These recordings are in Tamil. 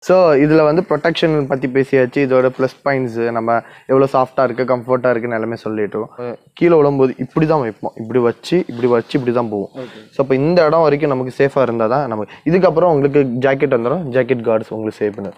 ஸோ இதில் வந்து ப்ரொடெக்ஷன் பற்றி பேசியாச்சு இதோட ப்ளஸ் பாயிண்ட்ஸு நம்ம எவ்வளோ சாஃப்டாக இருக்குது கம்ஃபர்ட்டாக இருக்குன்னு எல்லாமே சொல்லிட்டோம் அஹ் கீழே விழும்போது இப்படி தான் வைப்போம் இப்படி வச்சு இப்படி வச்சு இப்படி தான் போவோம் ஸோ அப்போ இந்த இடம் வரைக்கும் நமக்கு சேஃபாக இருந்தால் தான் நம்ம இதுக்கப்புறம் உங்களுக்கு ஜாக்கெட் வந்துடும் ஜாக்கெட் கார்ட்ஸ் உங்களுக்கு சேவ் பண்ணு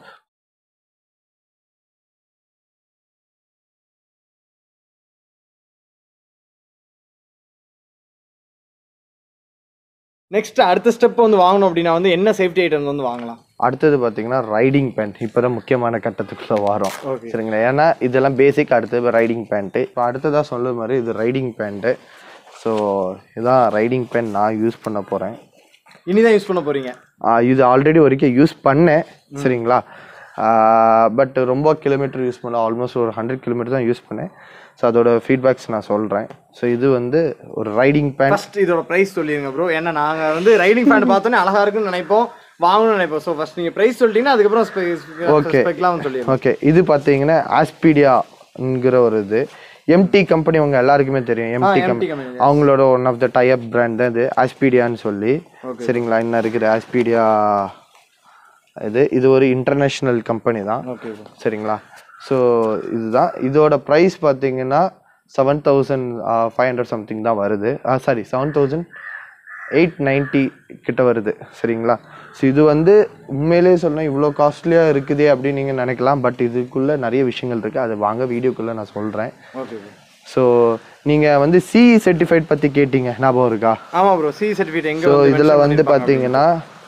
நெக்ஸ்ட் அடுத்த ஸ்டெப் வந்து வாங்கணும் அப்படின்னா வந்து என்ன சேஃப்டி ஐட்டம் வந்து வாங்கலாம் அடுத்தது பார்த்தீங்கன்னா ரைடிங் பேண்ட் இப்போ தான் முக்கியமான கட்டத்துக்குள்ள வரோம் Okay. சரிங்களா ஏன்னா இதெல்லாம் பேசிக் அடுத்தது ரைடிங் பேண்ட்டு இப்போ அடுத்ததாக சொல்ல மாதிரி இது ரைடிங் பேண்ட்டு ஸோ இதான் ரைடிங் பேண்ட் நான் யூஸ் பண்ண போகிறேன் இனிதான் யூஸ் பண்ண போறீங்க இது ஆல்ரெடி வரைக்கும் யூஸ் பண்ணேன் சரிங்களா பட் ரொம்ப கிலோமீட்டர் யூஸ் பண்ணல ஆல்மோஸ்ட் ஒரு ஹண்ட்ரட் கிலோமீட்டர் தான் யூஸ் பண்ணேன் ஸோ அதோட ஃபீட்பேக்ஸ் நான் சொல்கிறேன் ஸோ இது வந்து ஒரு ரைடிங் பேண்ட் ஃபர்ஸ்ட் இதோட பிரைஸ் சொல்லிருங்க ப்ரோ ஏன்னா நாங்க வந்து ரைடிங் பேண்ட் பார்த்தோன்னே அழகா இருக்குன்னு நினைப்போம் வாங்கணும்னு நினைப்போம் ஸோ ஃபர்ஸ்ட் நீங்க பிரைஸ் சொல்லிட்டீங்கன்னா அதுக்கப்புறம் Okay. ஸ்பெக்லாம் சொல்லிடுங்க ஓகே இது பார்த்தீங்கன்னா ஆஸ்பீடியாங்கிற ஒரு இது எம்டி கம்பெனி உங்க எல்லாருக்குமே தெரியும் எம்டி MT கம்பெனி company, அவங்களோட one of the type brand தான் இது ஆஸ்பீடியான்னு சொல்லி சரிங்களா இன்னும் இருக்குது ஆஸ்பீடியா இது இது ஒரு இன்டர்நேஷ்னல் கம்பெனி தான் ஓகே சரிங்களா ஸோ இதுதான் இதோட ப்ரைஸ் பார்த்தீங்கன்னா seven thousand five hundred something தான் வருது sorry seven thousand eight ninety கிட்ட வருது சரிங்களா ஸோ இது வந்து உண்மையிலேயே சொல்லணும் இவ்வளோ காஸ்ட்லியாக இருக்குதே அப்படின்னு நீங்கள் நினைக்கலாம் பட் இதுக்குள்ளே நிறைய விஷயங்கள் இருக்குது அதை வாங்க வீடியோக்குள்ளே நான் சொல்கிறேன் ஓகே ஸோ நீங்கள் வந்து சி சர்டிஃபைட் பற்றி கேட்டீங்க ஞாபகம் இருக்கா ஆமா ப்ரோ சி சர்டிஃபிகேட் எங்க ஸோ வந்து இதில் mention வந்து பண்ணிருப்பாங்க பார்த்தீங்கன்னா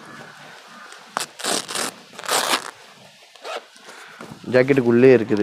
ஜாக்கெட்டுக்குள்ளே இருக்குது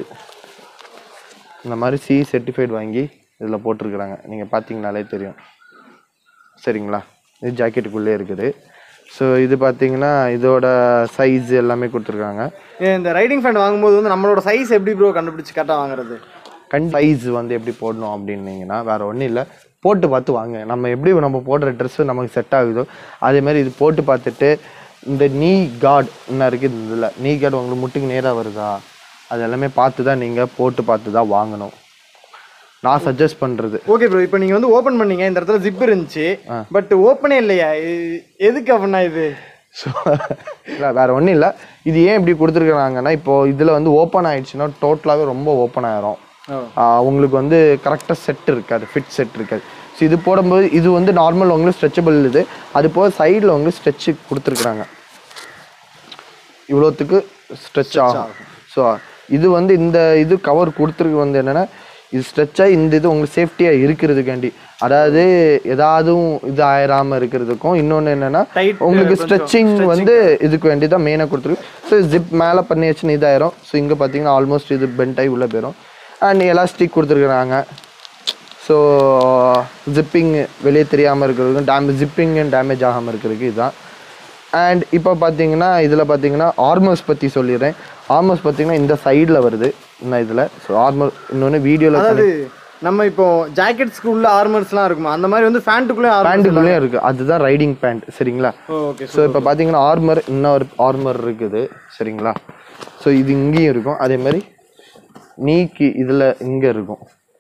இந்த மாதிரி சி சர்டிஃபைட் வாங்கி இதில் போட்டிருக்கிறாங்க நீங்கள் பார்த்தீங்கனாலே தெரியும் சரிங்களா இது ஜாக்கெட்டுக்குள்ளே இருக்குது ஸோ இது பார்த்தீங்கன்னா இதோட சைஸ் எல்லாமே கொடுத்துருக்காங்க ஏன் இந்த ரைடிங் ஃபேண்ட் வாங்கும்போது வந்து நம்மளோட சைஸ் எப்படி ப்ரோ கண்டுபிடிச்சு கரெக்டாக வாங்குறது கண் சைஸ் வந்து எப்படி போடணும் அப்படின்னீங்கன்னா வேற ஒன்றும் இல்லை போட்டு பார்த்து வாங்க நம்ம எப்படி நம்ம போடுற ட்ரெஸ்ஸு நமக்கு செட் ஆகுதோ அதே மாதிரி இது போட்டு பார்த்துட்டு இந்த நீ கார்டு என்ன இருக்குது இதில் நீ கார்டு உங்களுக்கு முட்டுக்கு நேராக வருதா அது எல்லாமே பார்த்து தான் நீங்கள் போட்டு பார்த்து தான் வாங்கணும் நான் சஜஸ்ட் பண்ணுறது ஓகே ப்ரோ இப்போ நீங்க வந்து ஓபன் பண்ணீங்க இந்த இடத்துல ஜிப் இருந்துச்சு பட் ஓப்பனே இல்லையா இது- எதுக்கு அப்படின்னா இது ஸோ இல்லை வேற ஒன்றும் இல்லை இது ஏன் இப்படி கொடுத்துருக்குறாங்கன்னா இப்போ இதில் வந்து ஓப்பன் ஆயிடுச்சுன்னா டோட்டலாகவே ரொம்ப ஓப்பன் ஆயிரும் ஓ. ஆஹ் உங்களுக்கு வந்து கரெக்டாக செட் இருக்காது ஃபிட் செட் இருக்காது ஸோ இது போடும்போது இது வந்து நார்மல் உங்களுக்கு ஸ்ட்ரெச்சபிள் இது அது போக சைடில் உங்களுக்கு ஸ்ட்ரெச்சு கொடுத்துருக்குறாங்க இவ்வளோத்துக்கு ஸ்ட்ரெச் ஆகும் ஸோ இது வந்து இந்த இது கவர் கொடுத்துருக்கு வந்து என்னென்னா இது ஸ்ட்ரெச்சாக இந்த இது உங்களுக்கு சேஃப்டியாக இருக்கிறதுக்காண்டி அதாவது ஏதாவதும் இது ஆயிராமல் இருக்கிறதுக்கும் இன்னொன்று என்னென்னா Tight, உங்களுக்கு கொஞ்சம் ஸ்ட்ரெச்சிங் வந்து இதுக்கு வேண்டி தான் மெயினாக கொடுத்துருக்கு ஸோ ஜிப் மேலே பண்ணியாச்சுன்னு இதாயிரும் ஸோ இங்கே பார்த்தீங்கன்னா ஆல்மோஸ்ட் இது பெண்ட் ஆகி உள்ளே போயிடும் அண்ட் எலாஸ்டிக் கொடுத்துருக்குறாங்க ஸோ ஜிப்பிங் வெளியே தெரியாமல் இருக்கிறதுக்கும் டேமேஜ் ஜிப்பிங் டேமேஜ் ஆகாமல் இருக்கிறதுக்கு இதுதான் அண்ட் இப்போ பார்த்தீங்கன்னா இதில் பார்த்தீங்கன்னா ஆர்மர்ஸ் பற்றி சொல்லிடுறேன் ஆர்மர்ஸ் பார்த்தீங்கன்னா இந்த சைடில் வருது இந்த இதில் ஸோ ஆர்மர் இன்னொன்று வீடியோவில் அதாவது நம்ம இப்போ ஜாக்கெட்ஸ்க்கு உள்ள ஆர்மர்ஸ்லாம் இருக்குமா அந்த மாதிரி வந்து ஃபேண்ட்டுக்குள்ளே ஆர்மர் பேண்ட்டுக்குள்ளேயும் இருக்குது அதுதான் ரைடிங் பேண்ட் சரிங்களா ஓகே ஸோ இப்போ பார்த்தீங்கன்னா ஆர்மர் இன்னொரு ஆர்மர் இருக்குது சரிங்களா ஸோ இது இங்கேயும் இருக்கும் அதே மாதிரி நீக்கி இதில் இங்கே இருக்கும்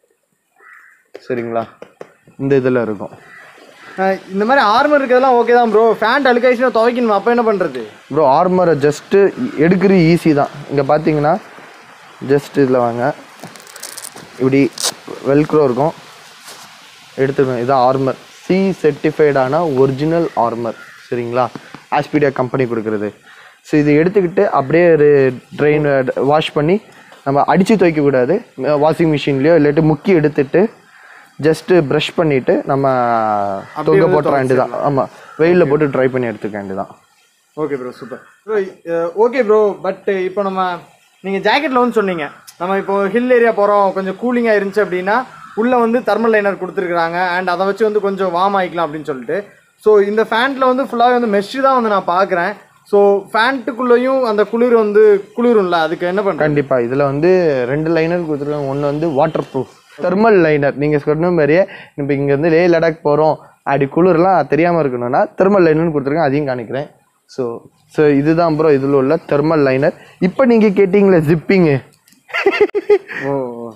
சரிங்களா இந்த இதில் இருக்கும் இந்த மாதிரி ஆர்மர் இருக்கிறதெல்லாம் ஓகே தான் ப்ரோ ஃபேண்ட் அழுக்காயிச்சுன்னா துவைக்கணும் அப்போ என்ன பண்ணுறது ப்ரோ ஆர்மரை ஜஸ்ட்டு எடுக்கிறது ஈஸி தான் இங்கே பார்த்தீங்கன்னா ஜஸ்ட் இதில் வாங்க இப்படி வெல்க்ரோ இருக்கும் எடுத்துக்கணும் இதான் ஆர்மர் சி சர்டிஃபைடான ஒரிஜினல் ஆர்மர் சரிங்களா ஆஸ்பீடியா கம்பெனி கொடுக்குறது ஸோ இது எடுத்துக்கிட்டு அப்படியே ஒரு ட்ரெயின் வாஷ் பண்ணி நம்ம அடித்து துவைக்கக்கூடாது வாஷிங் மிஷின்லேயோ இல்லாட்டி முக்கி எடுத்துட்டு ஜஸ்ட்டு ப்ரஷ் பண்ணிவிட்டு நம்ம தொங்க போட்டுற வேண்டி தான் ஆமாம் வெயிலில் போட்டு ட்ரை பண்ணி எடுத்துக்க வேண்டி தான் okay bro super bro okay bro but இப்போ நம்ம நீங்கள் ஜாக்கெட்டில் வந்து சொன்னீங்க நம்ம இப்போ ஹில் ஏரியா போகிறோம் கொஞ்சம் கூலிங்காக இருந்துச்சு அப்படின்னா உள்ளே வந்து தெர்மல் லைனர் கொடுத்துருக்குறாங்க அண்ட் அதை வச்சு வந்து கொஞ்சம் வார்ம் ஆகிக்கலாம் அப்படின்னு சொல்லிட்டு ஸோ இந்த ஃபேண்ட்டில் வந்து ஃபுல்லாகவே வந்து மெஷ்ஷு தான் வந்து நான் பார்க்குறேன் ஸோ ஃபேண்ட்டுக்குள்ளேயும் அந்த குளிர் வந்து குளிரும்ல அதுக்கு என்ன பண்ணுறேன் கண்டிப்பா இதுல வந்து ரெண்டு லைனர் கொடுத்துருக்காங்க ஒன்று வந்து வாட்டர் ப்ரூஃப் தெர்மல் லைனர் நீங்க சொன்ன மாதிரியே இப்போ இங்க இருந்து லே லடாக் போறோம் அப்படி குளிர்லாம் தெரியாம இருக்கணும்னா தெர்மல் லைனர்னு கொடுத்துருக்கேன் அதையும் காணிக்கிறேன் ஸோ ஸோ இதுதான் ப்ரோ இதில் உள்ள தெர்மல் லைனர் இப்போ நீங்க கேட்டீங்களே zipping oh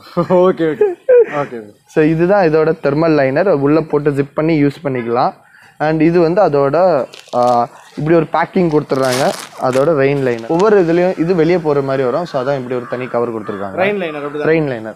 okay okay okay so இதுதான் இதோட தெர்மல் லைனர் உள்ள போட்டு ஜிப் பண்ணி யூஸ் பண்ணிக்கலாம் அண்ட் இது வந்து அதோட ஆஹ், இப்படி ஒரு பேக்கிங் கொடுத்துட்றாங்க அதோட ரெயின் லைனர் ஒவ்வொரு இதுலேயும் இது வெளியே போகிற மாதிரி வரும் ஸோ அதான் இப்படி ஒரு தனி கவர் கொடுத்துருக்காங்க ட்ரெயின் லைனர் அப்படிதான் ரெயின் லைனர்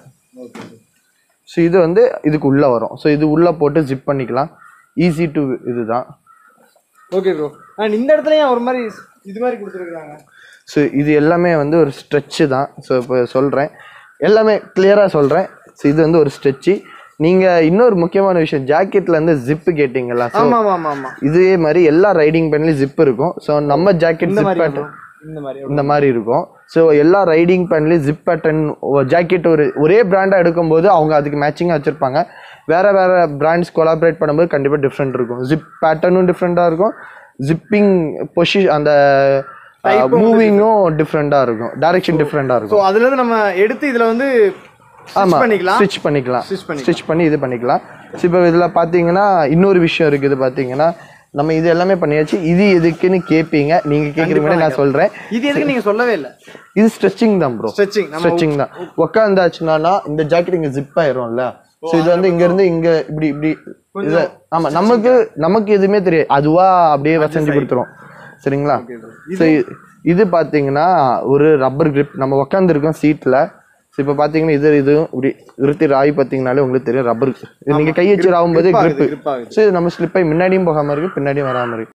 ஸோ இது வந்து இதுக்கு உள்ளே வரும் ஸோ இது உள்ளே போட்டு ஜிப் பண்ணிக்கலாம் ஈஸி டு இதுதான் ஓகே ப்ரோ அண்ட் இந்த இடத்துலயும் ஒரு மாதிரி இது மாதிரி கொடுத்துருக்காங்க ஸோ இது எல்லாமே வந்து ஒரு ஸ்ட்ரெச்சு தான் ஸோ இப்போ சொல்கிறேன் எல்லாமே கிளியராக சொல்கிறேன் ஸோ இது வந்து ஒரு ஸ்ட்ரெச்சு நீங்கள் இன்னொரு முக்கியமான விஷயம் ஜாக்கெட்டில் இருந்து ஜிப்பு கேட்டிங்களா ஸோ ஆமா ஆமா ஆமா ஆமா இதே மாதிரி எல்லா ரைடிங் பேண்ட்லேயும் ஜிப் இருக்கும் ஸோ நம்ம ஜாக்கெட் இந்த ஜிப் மாதிரி பேட்டர்ன் bro. இந்த மாதிரி இந்த மாதிரி இருக்கும் ஸோ எல்லா ரைடிங் பேண்ட்லேயும் ஜிப் பேட்டர்ன் ஜாக்கெட் ஒரு ஒரே பிராண்டாக எடுக்கும்போது அவங்க அதுக்கு மேட்சிங்காக வச்சுருப்பாங்க வேறு வேறு பிராண்ட்ஸ் கொலாபரேட் பண்ணும்போது கண்டிப்பாக டிஃப்ரெண்ட் இருக்கும் ஜிப் பேட்டர்னும் டிஃப்ரெண்ட்டாக இருக்கும் ஜிப்பிங் பொசி அந்த மூவிங்கும் டிஃப்ரெண்ட்டாக இருக்கும் டைரக்ஷன் டிஃப்ரெண்ட்டாக இருக்கும் ஸோ அதுல இருந்து நம்ம எடுத்து இதுல வந்து stitch ஆமாம் பண்ணிக்கலாம் ஸ்டிச் பண்ணிக்கலாம் Stitch பண்ணிக்கலாம். ஸ்டிச் பண்ணி இது பண்ணிக்கலாம் ஸோ இப்போ இதில் பார்த்தீங்கன்னா இன்னொரு விஷயம் இருக்குது பார்த்தீங்கன்னா நம்ம இது எல்லாமே பண்ணியாச்சு இது எதுக்குன்னு கேட்பீங்க நீங்கள் கேட்குறீங்க நான் சொல்கிறேன் இது எதுக்கு நீங்க சொல்லவே இல்லை இது ஸ்ட்ரெச்சிங் தான் ப்ரோ ஸ்ட்ரெச்சிங் நம்ம ஸ்ட்ரெச்சிங் தான் உட்காந்தாச்சுன்னா இந்த ஜாக்கெட் இங்க ஜிப் ஆயிரும்ல ஸோ இது வந்து இங்க இருந்து இங்க இப்படி இப்படி இது ஆமா நமக்கு நமக்கு எதுவுமே தெரியாது அதுவா அப்படியே வசஞ்சு கொடுத்துரும் சரிங்களா ஸோ இது பாத்தீங்கன்னா ஒரு ரப்பர் கிரிப் நம்ம உட்காந்துருக்கோம் சீட்ல ஸோ இப்போ பார்த்தீங்கன்னா இது இதுவும் இப்படி நிறுத்தி ராய் பார்த்தீங்கனாலே உங்களுக்கு தெரியும் ரப்பர் நீங்க கை வச்சு ராவும்போது grip ஆகுது, கிரிப் grip ஆகுது. ஸோ இது நம்ம ஸ்லிப் ஆகி முன்னாடியும் போகாம இருக்கு பின்னாடியும் வராம இருக்கு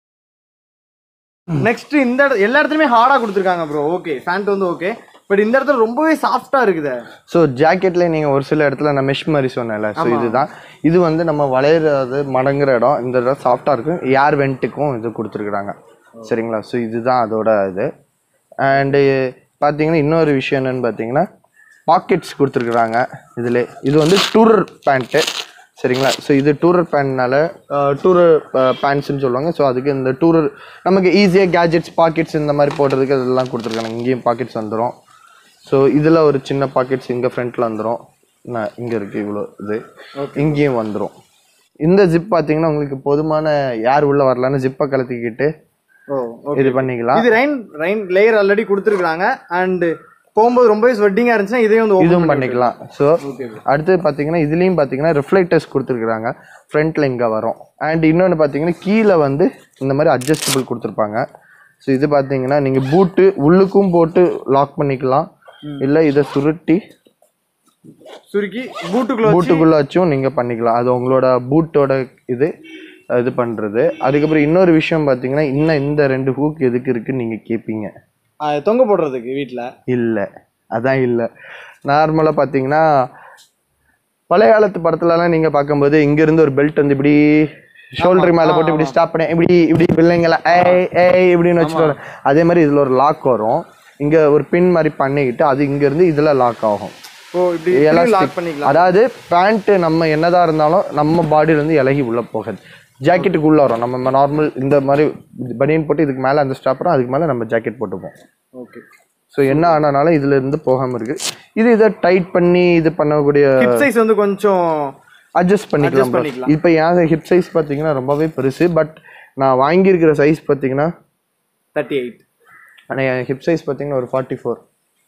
நெக்ஸ்ட் இந்த இட- எல்லா இடத்துலயுமே ஹார்டா கொடுத்துருக்காங்க ப்ரோ ஓகே ஃபேண்ட் வந்து ஓகே பட் இந்த இடத்துல ரொம்பவே சாஃப்டா இருக்குது ஸோ ஜாக்கெட்ல நீங்க ஒரு சில இடத்துல நான் மெஷ் மாதிரி சொன்னேன்ல ஸோ இதுதான் இது வந்து நம்ம வளையிறது மடங்குற இடம் இந்த இடம் சாஃப்டா இருக்கும் ஏர் வெண்ட்டுக்கும் இது கொடுத்துருக்குறாங்க சரிங்களா ஸோ இதுதான் அதோட இது அண்டு பார்த்தீங்கன்னா இன்னொரு விஷயம் என்னன்னு பார்த்தீங்கன்னா பாக்கெட்ஸ் கொடுத்துருக்குறாங்க இதில் இது வந்து டூரர் பேண்ட்டு சரிங்களா ஸோ இது டூரர் பேண்ட்னால டூரர் பேண்ட்ஸ்னு சொல்லுவாங்க ஸோ அதுக்கு இந்த டூரர் நமக்கு ஈஸியாக கேஜெட்ஸ் பாக்கெட்ஸ் இந்த மாதிரி போடுறதுக்கு அதெல்லாம் கொடுத்துருக்காங்க இங்கேயும் பாக்கெட்ஸ் வந்துடும் ஸோ இதில் ஒரு சின்ன பாக்கெட்ஸ் இங்கே ஃப்ரண்ட்டில் வந்துடும் நான் இங்கே இருக்குது இவ்வளோ இது இங்கேயும் வந்துடும் இந்த ஜிப் பார்த்தீங்கன்னா உங்களுக்கு போதுமான யார் உள்ளே வரலான்னு ஜிப்பை கலத்திக்கிட்டு ஓ இது பண்ணிக்கலாம் இது ரைன் ரைன் லேயர் ஆல்ரெடி கொடுத்துருக்காங்க அண்ட் போகும்போது ரொம்பவே ஸ்வெட்டிங்கா இருந்துச்சுன்னா இதையும் வந்து open இதுவும் பண்ணிக்கலாம் ஸோ அடுத்து பார்த்தீங்கன்னா இதுலேயும் பார்த்தீங்கன்னா ரிஃப்ளெக்டர்ஸ் கொடுத்துருக்குறாங்க ஃப்ரண்ட்டில் இங்கே வரும் அண்ட் இன்னொன்று பார்த்தீங்கன்னா கீழே வந்து இந்த மாதிரி அட்ஜஸ்டபிள் கொடுத்துருப்பாங்க ஸோ இது பார்த்தீங்கன்னா நீங்கள் பூட்டு உள்ளுக்கும் போட்டு லாக் பண்ணிக்கலாம் இல்லை இதை சுருட்டி சுருக்கி பூட்டுக்குள்ள வச்சு பூட்டுக்குள்ள வச்சும் நீங்க பண்ணிக்கலாம் அது உங்களோட பூட்டோட இது இது பண்றது அதுக்கப்புறம் இன்னொரு விஷயம் பார்த்தீங்கன்னா இன்னும் இந்த ரெண்டு ஹூக் எதுக்கு இருக்குன்னு நீங்க கேட்பீங்க ஆ, தொங்க போடுறதுக்கு வீட்ல இல்லை அதான் இல்லை நார்மலாக பார்த்தீங்கன்னா பழைய காலத்து படத்துலலாம் நீங்கள் பார்க்கும்போது இங்கேருந்து ஒரு பெல்ட் வந்து இப்படி ஷோல்டர் மேலே போட்டு இப்படி ஸ்டாப் பண்ணி இப்படி இப்படி பிள்ளைங்கள ஏய் ஏய் இப்படின்னு வச்சுட்டு வரும். அதே மாதிரி இதில் ஒரு லாக் வரும் இங்கே ஒரு பின் மாதிரி பண்ணிக்கிட்டு அது இங்கேருந்து இதில் லாக் ஆகும் ஓ இப்படி Elastic. லாக் பண்ணிக்கலாம் அதாவது பேண்ட் நம்ம என்னதான் இருந்தாலும் நம்ம பாடியில இருந்து இலகி உள்ள போகாது ஜாக்கெட்டுக்கு உள்ள வரும் நம்ம நார்மல் இந்த மாதிரி பனியன் போட்டு இதுக்கு மேல அந்த ஸ்டாப்பரும் அதுக்கு மேல நம்ம ஜாக்கெட் போட்டுப்போம் ஓகே ஸோ என்ன ஆனாலும் இதுல இருந்து போகாம இருக்கு இது இதை டைட் பண்ணி இது பண்ணக்கூடிய ஹிப் சைஸ் வந்து கொஞ்சம் அட்ஜஸ்ட் பண்ணிக்கலாம் bro. பண்ணிக்கலாம். இப்போ என் ஹிப் சைஸ் பார்த்தீங்கன்னா ரொம்பவே பெருசு பட் நான் வாங்கியிருக்கிற சைஸ் பார்த்தீங்கன்னா தேர்ட்டி எயிட் ஆனால் என் ஹிப் சைஸ் பார்த்தீங்கன்னா ஒரு ஃபார்ட்டி ஃபோர்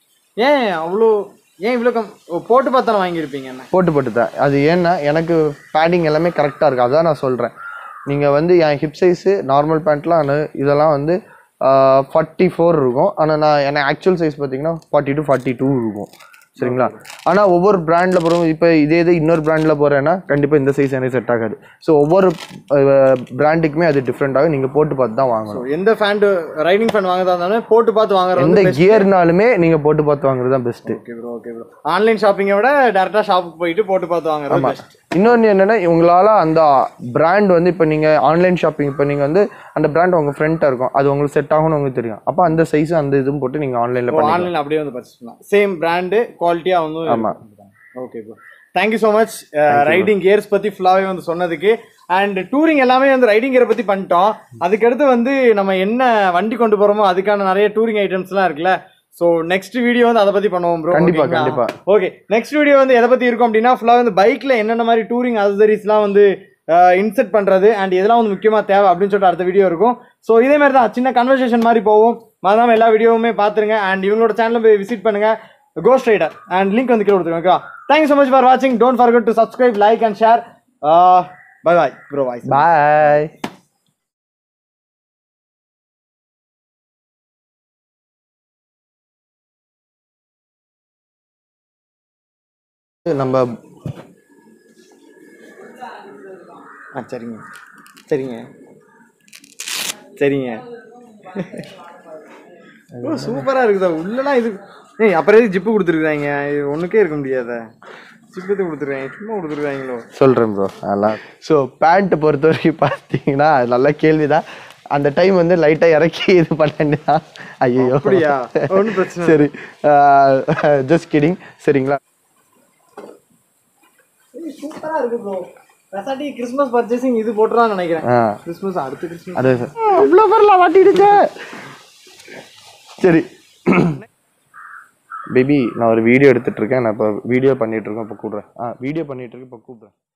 ஏன் அவ்வளோ ஏன் இவ்வளோ கம் ஓ, போட்டு பார்த்தாலும் வாங்கியிருப்பீங்க என்ன போட்டு போட்டு தான் அது ஏன்னா எனக்கு பேடிங் எல்லாமே கரெக்டாக இருக்குது அதான் நான் சொல்கிறேன் நீங்கள் வந்து என் ஹிப் சைஸு நார்மல் பேண்ட்லாம் இதெல்லாம் வந்து ஃபார்ட்டி ஃபோர் இருக்கும் ஆனால் நான் எனக்கு ஆக்சுவல் சைஸ் பார்த்தீங்கன்னா ஃபார்ட்டி டு ஃபார்ட்டி டூ இருக்கும் சரிங்களா ஆனால் ஒவ்வொரு பிராண்டில் போகிறோம் இப்போ இதே இது இன்னொரு பிராண்டில் போகிறேன்னா கண்டிப்பாக இந்த சைஸ் எனக்கு செட் ஆகாது ஸோ ஒவ்வொரு பிராண்டுக்குமே அது டிஃப்ரெண்ட் ஆகும் நீங்கள் போட்டு பார்த்து தான் வாங்கணும் ஸோ எந்த ஃபேண்ட் ரைடிங் ஃபேன் வாங்குறதா இருந்தாலும் போட்டு பார்த்து வாங்குறது எந்த வந்து கியர்னாலுமே நீங்கள் போட்டு பார்த்து வாங்குறது தான் best okay bro okay bro online ஷாப்பிங்கை விட டேரெக்டாக ஷாப்புக்கு போயிட்டு போட்டு பார்த்து வாங்குறது best. இன்னொன்று என்னன்னா உங்களால் அந்த பிராண்ட் வந்து இப்போ நீங்கள் ஆன்லைன் ஷாப்பிங் இப்போ நீங்கள் வந்து அந்த பிராண்ட் உங்கள் ஃப்ரெண்ட்டாக இருக்கும் அது உங்களுக்கு செட் ஆகும்னு உங்களுக்கு தெரியும் அப்போ அந்த சைஸ் அந்த இதுவும் போட்டு நீங்கள் ஆன்லைனில் ஓ பண்ணி ஆன்லைன் அப்படியே வந்து பர்ச்சேஸ் பண்ணலாம் சேம் பிராண்டு குவாலிட்டியாக வந்து ஆமா. Okay bro thank you so much riding gears பற்றி ஃபுல்லாகவே வந்து சொன்னதுக்கு அண்ட் டூரிங் எல்லாமே வந்து ரைடிங் கியரை பற்றி பண்ணிட்டோம் அதுக்கடுத்து வந்து நம்ம என்ன வண்டி கொண்டு போகிறோமோ அதுக்கான நிறைய டூரிங் ஐட்டம்ஸ்லாம் இருக்குல்ல ஸோ நெக்ஸ்ட் வீடியோ வந்து அதை பற்றி பண்ணுவோம் ப்ரோ கண்டிப்பா, கண்டிப்பா. ஓகே நெக்ஸ்ட் வீடியோ வந்து எதை பற்றி இருக்கும் அப்படின்னா ஃபுல்லாக வந்து பைக்கில் என்னென்ன மாதிரி டூரிங் அசசரிஸ்லாம் வந்து இன்செர்ட் பண்ணுறது அண்ட் இதெல்லாம் வந்து முக்கியமாக தேவை அப்படின்னு சொல்லிட்டு அடுத்த வீடியோ இருக்கும் ஸோ இதே மாதிரி தான் சின்ன கன்வர்சேஷன் மாதிரி போகும் மறக்காம எல்லா வீடியோவுமே பார்த்துருங்க அண்ட் இவங்களோட சேனலை போய் விசிட் பண்ணுங்க கோஸ்ட் ரைடர் அண்ட் லிங்க் வந்து கீழே கொடுத்துருங்க ஓகேவா தேங்க்யூ ஸோ மச் ஃபார் வாட்சிங் don't forget to subscribe like and share bye bye bro voice bye நம்ம ஆ சரிங்க சரிங்க சரிங்க ஓ சூப்பராக இருக்குதா உள்ளலாம் இது ஏய் அப்புறம் எதுக்கு ஜிப்பு கொடுத்துருக்காங்க இது ஒன்றுக்கே இருக்க முடியாத ஜிப்பு கொடுத்துருக்காங்க சும்மா கொடுத்துருக்காங்களோ சொல்கிறேன் ப்ரோ அதெல்லாம் ஸோ பேண்ட் பொறுத்த வரைக்கும் பார்த்தீங்கன்னா அது நல்ல கேள்விதான் அந்த டைம் வந்து லைட்டாக இறக்கி இது பண்ணா ஐயோ அப்படியா ஒன்றும் பிரச்சனை இல்லை. சரி ஜஸ்ட் கிடிங் சரிங்களா சூப்பராக இருக்கு ப்ரோ பெசாட்டி கிறிஸ்மஸ் பர்ச்சேசிங் இது போட்டுறான்னு நினைக்கிறேன் ஆ கிறிஸ்மஸ் அடுத்த கிறிஸ்மஸ் அது அவ்வளோ பேர்லாம் மாட்டிடுச்சு சரி பேபி நான் ஒரு வீடியோ எடுத்துட்டு இருக்கேன் நான் இப்போ வீடியோ பண்ணிட்டு இருக்கேன் இப்போ கூப்பிட்றேன் ஆ வீடியோ பண்ணிட்டு இருக்கேன் இப்போ கூப்பிட்றேன்